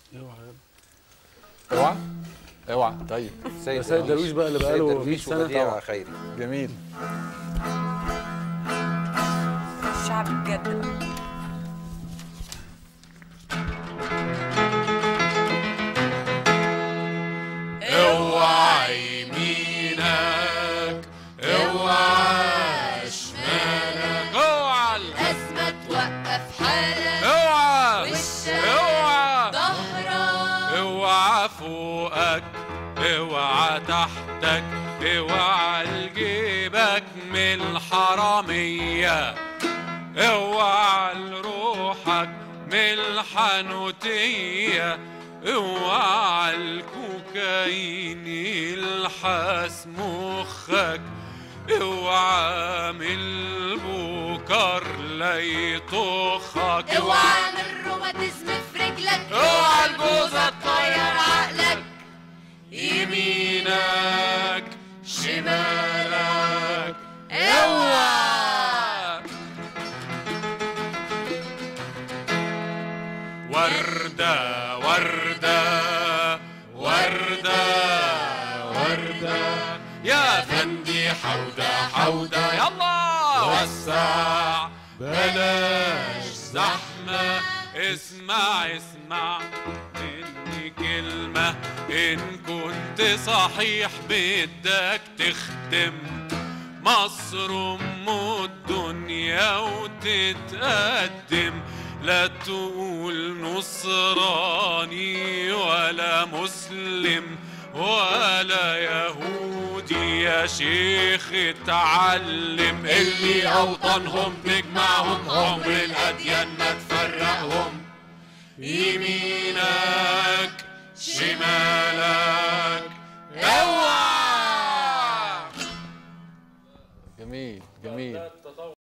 اوعى اوعى طيب سيد سيد درويش بقى اللي بقاله سيد 100 درويش سنة وبديع طبعا. خيري جميل الشعب بجد اوعى يمينك اوعى شمالك اوعى أزمة توقف حالك اوعى وشك اوعى ظهرك اوعى فوقك اوعى تحتك اوعى لجيبك من الحرامية اوعى لروحك من الحنوتية اوعى الكوكايين يلحس مخك اوعى من البكر لا يطخك اوعى من الروماتيزم في رجلك اوعى الجوزة تطير عقلك يمينك شمالك اوعى وردة وردة وردة وردة يا فندي حودة حودة يلا وسع بلاش زحمة اسمع اسمع مني كلمة إن كنت صحيح بدك تخدم مصر أم الدنيا وتتقدم لا تقول نصراني ولا مسلم ولا يهودي يا شيخ اتعلم اللي أوطانهم تجمعهم عمر الأديان ما تفرقهم يمينك شمالك اوعى جميل جميل